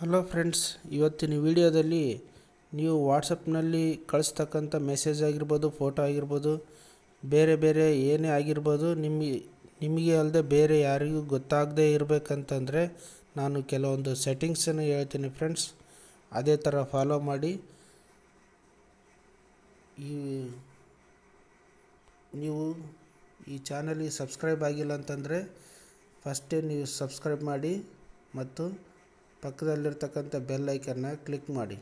hello friends ಇವತ್ತಿನ ವಿಡಿಯೋದಲ್ಲಿ ನೀವು ವಾಟ್ಸಪ್ನಲ್ಲಿ ಕಳಿಸ್ತಕ್ಕಂಥ ಮೆಸೇಜ್ ಆಗಿರ್ಬೋದು ಫೋಟೋ ಆಗಿರ್ಬೋದು ಬೇರೆ ಬೇರೆ ಏನೇ ಆಗಿರ್ಬೋದು ನಿಮಗೆ ನಿಮಗೆ ಅಲ್ಲದೆ ಬೇರೆ ಯಾರಿಗೂ ಗೊತ್ತಾಗದೇ ಇರಬೇಕಂತಂದರೆ ನಾನು ಕೆಲವೊಂದು ಸೆಟ್ಟಿಂಗ್ಸನ್ನು ಹೇಳ್ತೀನಿ ಫ್ರೆಂಡ್ಸ್ ಅದೇ ಥರ ಫಾಲೋ ಮಾಡಿ ಈ ನೀವು ಈ ಚಾನಲಿಗೆ ಸಬ್ಸ್ಕ್ರೈಬ್ ಆಗಿಲ್ಲ ಅಂತಂದರೆ ಫಸ್ಟೇ ನೀವು ಸಬ್ಸ್ಕ್ರೈಬ್ ಮಾಡಿ ಮತ್ತು ಪಕ್ಕದಲ್ಲಿರ್ತಕ್ಕಂಥ ಬೆಲ್ ಐಕನ್ನ ಕ್ಲಿಕ್ ಮಾಡಿ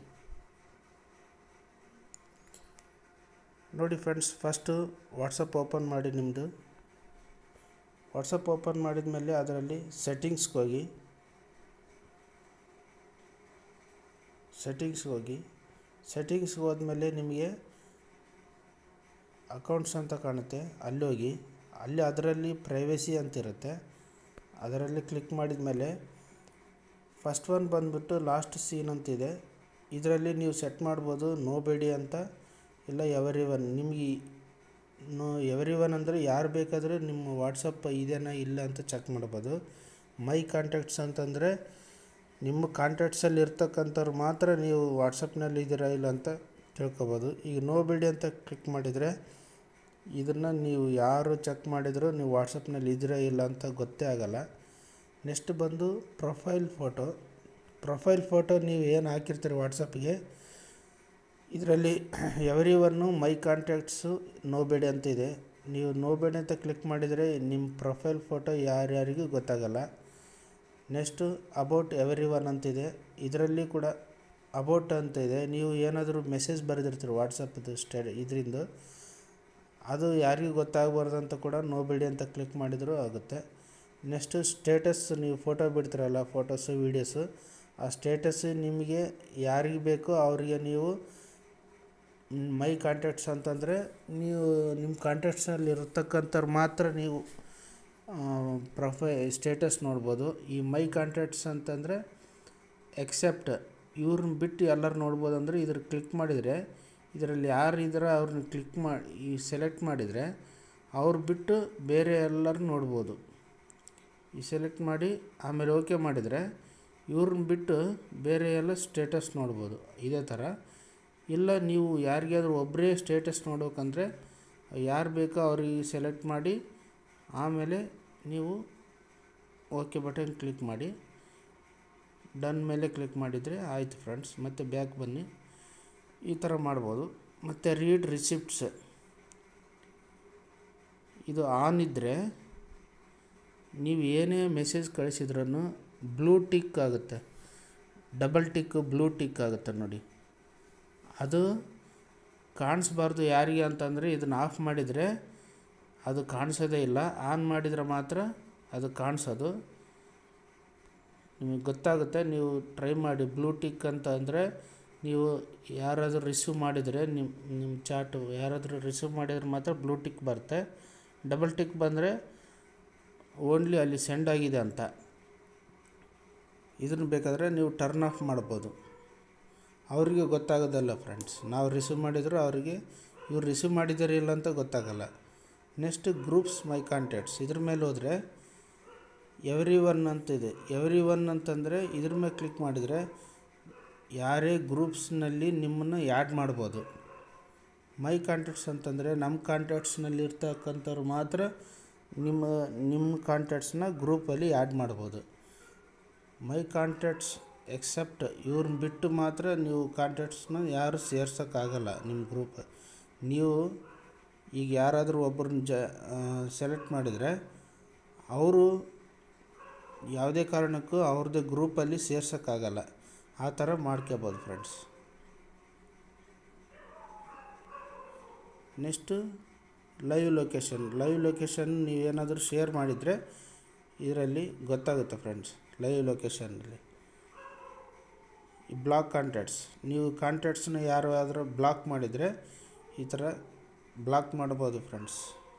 ನೋಡಿ ಫ್ರೆಂಡ್ಸ್ ಫಸ್ಟು ವಾಟ್ಸಪ್ ಓಪನ್ ಮಾಡಿ ನಿಮ್ಮದು ವಾಟ್ಸಪ್ ಓಪನ್ ಮಾಡಿದ ಮೇಲೆ ಅದರಲ್ಲಿ ಸೆಟ್ಟಿಂಗ್ಸ್ಗೆ ಹೋಗಿ ಸೆಟ್ಟಿಂಗ್ಸ್ಗೆ ಹೋಗಿ ಸೆಟ್ಟಿಂಗ್ಸ್ಗೆ ಹೋದ್ಮೇಲೆ ನಿಮಗೆ ಅಕೌಂಟ್ಸ್ ಅಂತ ಕಾಣುತ್ತೆ ಅಲ್ಲಿ ಹೋಗಿ ಅಲ್ಲಿ ಅದರಲ್ಲಿ ಪ್ರೈವೇಸಿ ಅಂತಿರುತ್ತೆ ಅದರಲ್ಲಿ ಕ್ಲಿಕ್ ಮಾಡಿದ ಮೇಲೆ ಫಸ್ಟ್ ಒನ್ ಬಂದುಬಿಟ್ಟು ಲಾಸ್ಟ್ ಸೀನ್ ಅಂತಿದೆ ಇದರಲ್ಲಿ ನೀವು ಸೆಟ್ ಮಾಡ್ಬೋದು ನೋ ಬೇಡಿ ಅಂತ ಇಲ್ಲ ಎವರಿ ಒನ್ ನಿಮಗೆ ನೋ ಎವರಿ ಒನ್ ಅಂದರೆ ಯಾರು ಬೇಕಾದರೂ ನಿಮ್ಮ ವಾಟ್ಸಪ್ ಇದೆಯಾ ಇಲ್ಲ ಅಂತ ಚೆಕ್ ಮಾಡ್ಬೋದು ಮೈ ಕಾಂಟ್ಯಾಕ್ಟ್ಸ್ ಅಂತಂದರೆ ನಿಮ್ಮ ಕಾಂಟ್ಯಾಕ್ಟ್ಸಲ್ಲಿ ಇರ್ತಕ್ಕಂಥವ್ರು ಮಾತ್ರ ನೀವು ವಾಟ್ಸಪ್ನಲ್ಲಿ ಇದ್ದೀರಾ ಇಲ್ಲ ಅಂತ ತಿಳ್ಕೊಬೋದು ಈಗ ನೋ ಬೇಡಿ ಅಂತ ಕ್ಲಿಕ್ ಮಾಡಿದರೆ ಇದನ್ನು ನೀವು ಯಾರು ಚೆಕ್ ಮಾಡಿದರೂ ನೀವು ವಾಟ್ಸಪ್ನಲ್ಲಿ ಇದ್ದೀರಾ ಇಲ್ಲ ಅಂತ ಗೊತ್ತೇ ಆಗಲ್ಲ ನೆಕ್ಸ್ಟ್ ಬಂದು ಪ್ರೊಫೈಲ್ ಫೋಟೋ ಪ್ರೊಫೈಲ್ ಫೋಟೋ ನೀವು ಏನು ಹಾಕಿರ್ತೀರಿ ವಾಟ್ಸಪ್ಗೆ ಇದರಲ್ಲಿ everyone my contacts nobody ಅಂತ ಇದೆ ನೀವು ನೋಬೇಡಿ ಅಂತ ಕ್ಲಿಕ್ ಮಾಡಿದರೆ ನಿಮ್ಮ ಪ್ರೊಫೈಲ್ ಫೋಟೋ ಯಾರ್ಯಾರಿಗೂ ಗೊತ್ತಾಗಲ್ಲ ನೆಕ್ಸ್ಟು ಅಬೌಟ್ ಎವ್ರಿ ಒನ್ ಅಂತಿದೆ ಇದರಲ್ಲಿ ಕೂಡ ಅಬೌಟ್ ಅಂತ ಇದೆ ನೀವು ಏನಾದರೂ ಮೆಸೇಜ್ ಬರೆದಿರ್ತೀರಿ ವಾಟ್ಸಪ್ದು ಸ್ಟೇ ಇದರಿಂದ ಅದು ಯಾರಿಗೂ ಗೊತ್ತಾಗಬಾರ್ದು ಅಂತ ಕೂಡ ನೋಬೇಡಿ ಅಂತ ಕ್ಲಿಕ್ ಮಾಡಿದರೂ ಆಗುತ್ತೆ ನೆಕ್ಸ್ಟು ಸ್ಟೇಟಸ್ ನೀವು ಫೋಟೋ ಬಿಡ್ತೀರಲ್ಲ ಫೋಟೋಸು ವೀಡಿಯೋಸು ಆ ಸ್ಟೇಟಸ್ ನಿಮಗೆ ಯಾರಿಗೆ ಬೇಕೋ ಅವರಿಗೆ ನೀವು ಮೈ ಕಾಂಟ್ಯಾಕ್ಟ್ಸ್ ಅಂತಂದರೆ ನೀವು ನಿಮ್ಮ ಕಾಂಟ್ಯಾಕ್ಟ್ಸಲ್ಲಿ ಇರತಕ್ಕಂಥವ್ರು ಮಾತ್ರ ನೀವು ಪ್ರೊಫೈ ಸ್ಟೇಟಸ್ ನೋಡ್ಬೋದು ಈ ಮೈ ಕಾಂಟ್ಯಾಕ್ಟ್ಸ್ ಅಂತಂದರೆ ಎಕ್ಸೆಪ್ಟ್ ಇವ್ರನ್ನ ಬಿಟ್ಟು ಎಲ್ಲರೂ ನೋಡ್ಬೋದು ಅಂದರೆ ಇದ್ರ ಕ್ಲಿಕ್ ಮಾಡಿದರೆ ಇದರಲ್ಲಿ ಯಾರು ಇದ್ರೆ ಅವ್ರನ್ನ ಕ್ಲಿಕ್ ಮಾಡಿ ಈ ಸೆಲೆಕ್ಟ್ ಮಾಡಿದರೆ ಅವ್ರು ಬಿಟ್ಟು ಬೇರೆ ಎಲ್ಲರೂ ನೋಡ್ಬೋದು ಈ ಸೆಲೆಕ್ಟ್ ಮಾಡಿ ಆಮೇಲೆ ಓಕೆ ಮಾಡಿದರೆ ಇವ್ರನ್ನ ಬಿಟ್ಟು ಬೇರೆ ಎಲ್ಲ ಸ್ಟೇಟಸ್ ನೋಡ್ಬೋದು ಇದೇ ಥರ ಇಲ್ಲ ನೀವು ಯಾರಿಗಾದ್ರೂ ಒಬ್ಬರೇ ಸ್ಟೇಟಸ್ ನೋಡ್ಬೇಕಂದ್ರೆ ಯಾರು ಬೇಕೋ ಅವ್ರಿಗೆ ಸೆಲೆಕ್ಟ್ ಮಾಡಿ ಆಮೇಲೆ ನೀವು ಓಕೆ ಬಟನ್ ಕ್ಲಿಕ್ ಮಾಡಿ ಡನ್ ಮೇಲೆ ಕ್ಲಿಕ್ ಮಾಡಿದರೆ ಆಯಿತು ಫ್ರೆಂಡ್ಸ್ ಮತ್ತು ಬ್ಯಾಕ್ ಬನ್ನಿ ಈ ಥರ ಮಾಡ್ಬೋದು ಮತ್ತು ರೀಡ್ ರಿಸಿಪ್ಟ್ಸ್ ಇದು ಆನ್ ಇದ್ದರೆ ನೀವು ಏನೇ ಮೆಸೇಜ್ ಕಳಿಸಿದ್ರೂ ಬ್ಲೂ ಟಿಕ್ ಆಗುತ್ತೆ ಡಬಲ್ ಟಿಕ್ ಬ್ಲೂ ಟಿಕ್ ಆಗುತ್ತೆ ನೋಡಿ ಅದು ಕಾಣಿಸ್ಬಾರ್ದು ಯಾರಿಗೆ ಅಂತಂದರೆ ಇದನ್ನು ಆಫ್ ಮಾಡಿದರೆ ಅದು ಕಾಣಿಸೋದೇ ಇಲ್ಲ ಆನ್ ಮಾಡಿದರೆ ಮಾತ್ರ ಅದು ಕಾಣಿಸೋದು ನಿಮಗೆ ಗೊತ್ತಾಗುತ್ತೆ ನೀವು ಟ್ರೈ ಮಾಡಿ ಬ್ಲೂ ಟಿಕ್ ಅಂತ ಅಂದರೆ ನೀವು ಯಾರಾದರೂ ರಿಸೀವ್ ಮಾಡಿದರೆ ನಿಮ್ಮ ನಿಮ್ಮ ಚಾಟು ಯಾರಾದರೂ ರಿಸೀವ್ ಮಾಡಿದರೆ ಮಾತ್ರ ಬ್ಲೂ ಟಿಕ್ ಬರುತ್ತೆ ಡಬಲ್ ಟಿಕ್ ಬಂದರೆ ಓನ್ಲಿ ಅಲ್ಲಿ ಸೆಂಡ್ ಆಗಿದೆ ಅಂತ ಇದನ್ನು ಬೇಕಾದರೆ ನೀವು ಟರ್ನ್ ಆಫ್ ಮಾಡ್ಬೋದು ಅವರಿಗೆ ಗೊತ್ತಾಗೋದಲ್ಲ ಫ್ರೆಂಡ್ಸ್ ನಾವು ರಿಸೀವ್ ಮಾಡಿದರೂ ಅವರಿಗೆ ಇವ್ರು ರಿಸೀವ್ ಮಾಡಿದ್ದಾರೆ ಇಲ್ಲ ಅಂತ ಗೊತ್ತಾಗಲ್ಲ ನೆಕ್ಸ್ಟ್ ಗ್ರೂಪ್ಸ್ ಮೈ ಕಾಂಟ್ಯಾಕ್ಟ್ಸ್ ಇದ್ರ ಮೇಲೆ ಹೋದರೆ ಎವ್ರಿ ಒನ್ ಅಂತಿದೆ ಎವ್ರಿ ಒನ್ ಅಂತಂದರೆ ಇದ್ರ ಮೇಲೆ ಕ್ಲಿಕ್ ಮಾಡಿದರೆ ಯಾರೇ ಗ್ರೂಪ್ಸ್ನಲ್ಲಿ ನಿಮ್ಮನ್ನು ಆ್ಯಡ್ ಮಾಡ್ಬೋದು ಮೈ ಕಾಂಟ್ಯಾಕ್ಟ್ಸ್ ಅಂತಂದರೆ ನಮ್ಮ ಕಾಂಟ್ಯಾಕ್ಟ್ಸ್ನಲ್ಲಿ ಇರ್ತಕ್ಕಂಥವ್ರು ಮಾತ್ರ ನಿಮ್ಮ ನಿಮ್ಮ ಕಾಂಟ್ಯಾಕ್ಟ್ಸ್ನ ಗ್ರೂಪಲ್ಲಿ ಆ್ಯಡ್ ಮಾಡ್ಬೋದು ಮೈ ಕಾಂಟ್ಯಾಕ್ಟ್ಸ್ ಎಕ್ಸೆಪ್ಟ್ ಇವ್ರನ್ನ ಬಿಟ್ಟು ಮಾತ್ರ ನೀವು ಕಾಂಟ್ಯಾಕ್ಟ್ಸ್ನ ಯಾರು ಸೇರ್ಸೋಕ್ಕಾಗಲ್ಲ ನಿಮ್ಮ ಗ್ರೂಪ್ ನೀವು ಈಗ ಯಾರಾದರೂ ಒಬ್ಬರನ್ನ ಜ ಸೆಲೆಕ್ಟ್ ಮಾಡಿದರೆ ಅವರು ಯಾವುದೇ ಕಾರಣಕ್ಕೂ ಅವ್ರದ್ದೇ ಗ್ರೂಪಲ್ಲಿ ಸೇರ್ಸೋಕ್ಕಾಗಲ್ಲ ಆ ಥರ ಮಾಡ್ಕೋಬೋದು friends next live location live location ನೀವೇನಾದರೂ ಶೇರ್ ಮಾಡಿದರೆ ಇದರಲ್ಲಿ ಗೊತ್ತಾಗುತ್ತೆ ಫ್ರೆಂಡ್ಸ್ ಲೈವ್ ಲೊಕೇಶನ್ನಲ್ಲಿ ಈ ಬ್ಲಾಕ್ ಕಾಂಟ್ಯಾಕ್ಟ್ಸ್ ನೀವು ಕಾಂಟ್ಯಾಕ್ಟ್ಸ್ನ ಯಾರಾದರೂ ಬ್ಲಾಕ್ ಮಾಡಿದರೆ ಈ ಥರ ಬ್ಲಾಕ್ ಮಾಡ್ಬೋದು ಫ್ರೆಂಡ್ಸ್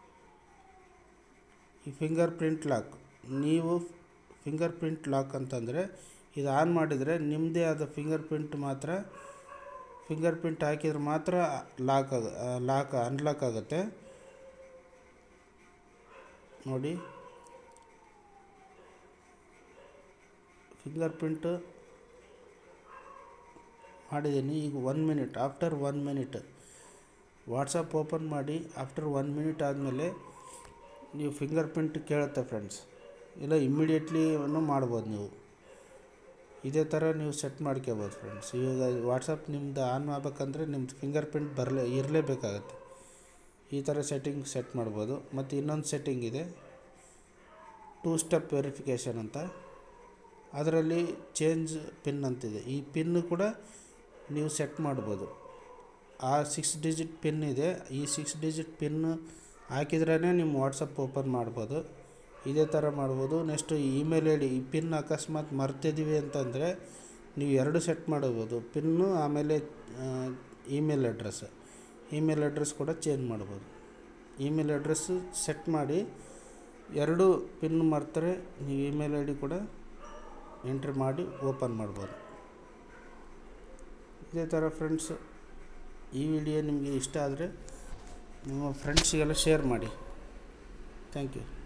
ಈ ಫಿಂಗರ್ ಪ್ರಿಂಟ್ ಲಾಕ್ ನೀವು ಫಿಂಗರ್ ಪ್ರಿಂಟ್ ಲಾಕ್ ಅಂತಂದರೆ ಇದು ಆನ್ ಮಾಡಿದರೆ ನಿಮ್ಮದೇ ಆದ ಫಿಂಗರ್ ಪ್ರಿಂಟ್ ಮಾತ್ರ ಫಿಂಗರ್ ಪ್ರಿಂಟ್ ಹಾಕಿದ್ರೆ ಮಾತ್ರ ಲಾಕ್ ಆಗ ಲಾಕ್ ಅನ್ಲಾಕ್ ಆಗುತ್ತೆ ನೋಡಿ ಫಿಂಗರ್ ಪ್ರಿಂಟು ಮಾಡಿದ್ದೀನಿ ಈಗ one minute after one minute WhatsApp open ಮಾಡಿ ಆಫ್ಟರ್ ಒನ್ ಮಿನಿಟ್ ಆದಮೇಲೆ ನೀವು ಫಿಂಗರ್ ಪ್ರಿಂಟ್ ಕೇಳುತ್ತೆ ಫ್ರೆಂಡ್ಸ್ ಇಲ್ಲ ಇಮ್ಮಿಡಿಯೇಟ್ಲಿ ಮಾಡ್ಬೋದು ನೀವು ಇದೇ ಥರ ನೀವು ಸೆಟ್ ಮಾಡ್ಕೋಬೋದು ಫ್ರೆಂಡ್ಸ್ ಇವಾಗ ವಾಟ್ಸಪ್ ನಿಮ್ದು ಆನ್ ಆಗ್ಬೇಕಂದ್ರೆ ನಿಮ್ದು ಫಿಂಗರ್ ಪ್ರಿಂಟ್ ಬರಲೇ ಇರಲೇಬೇಕಾಗತ್ತೆ ಈ ಥರ ಸೆಟ್ಟಿಂಗ್ ಸೆಟ್ ಮಾಡ್ಬೋದು ಮತ್ತು ಇನ್ನೊಂದು ಸೆಟ್ಟಿಂಗ್ ಇದೆ ಟೂ ಸ್ಟೆಪ್ ವೆರಿಫಿಕೇಷನ್ ಅಂತ ಅದರಲ್ಲಿ ಚೇಂಜ್ ಪಿನ್ ಅಂತಿದೆ ಈ ಪಿನ್ ಕೂಡ ನೀವು ಸೆಟ್ ಮಾಡ್ಬೋದು ಆ ಸಿಕ್ಸ್ ಡಿಜಿಟ್ ಪಿನ್ ಇದೆ ಈ ಸಿಕ್ಸ್ ಡಿಜಿಟ್ ಪಿನ್ ಹಾಕಿದ್ರೇ ನಿಮ್ಮ ವಾಟ್ಸಪ್ ಓಪನ್ ಮಾಡ್ಬೋದು ಇದೇ ಥರ ಮಾಡ್ಬೋದು ನೆಕ್ಸ್ಟು ಇಮೇಲ್ ಐ ಡಿ ಈ ಪಿನ್ ಅಕಸ್ಮಾತ್ ಮರ್ತಿದ್ದೀವಿ ಅಂತಂದರೆ ನೀವು ಎರಡು ಸೆಟ್ ಮಾಡ್ಬೋದು ಪಿನ್ನು ಆಮೇಲೆ ಇಮೇಲ್ ಅಡ್ರೆಸ್ ಇಮೇಲ್ ಅಡ್ರೆಸ್ ಕೂಡ ಚೇಂಜ್ ಮಾಡ್ಬೋದು ಇಮೇಲ್ ಅಡ್ರೆಸ್ಸು ಸೆಟ್ ಮಾಡಿ ಎರಡು ಪಿನ್ ಮರ್ತರೆ ನೀವು ಇಮೇಲ್ ಐ ಡಿ ಕೂಡ ಎಂಟ್ರಿ ಮಾಡಿ ಓಪನ್ ಮಾಡ್ಬೋದು ಇದೇ ಥರ ಫ್ರೆಂಡ್ಸ್ ಈ ವಿಡಿಯೋ ನಿಮಗೆ ಇಷ್ಟ ಆದರೆ ನಿಮ್ಮ ಫ್ರೆಂಡ್ಸಿಗೆಲ್ಲ ಶೇರ್ ಮಾಡಿ ಥ್ಯಾಂಕ್ ಯು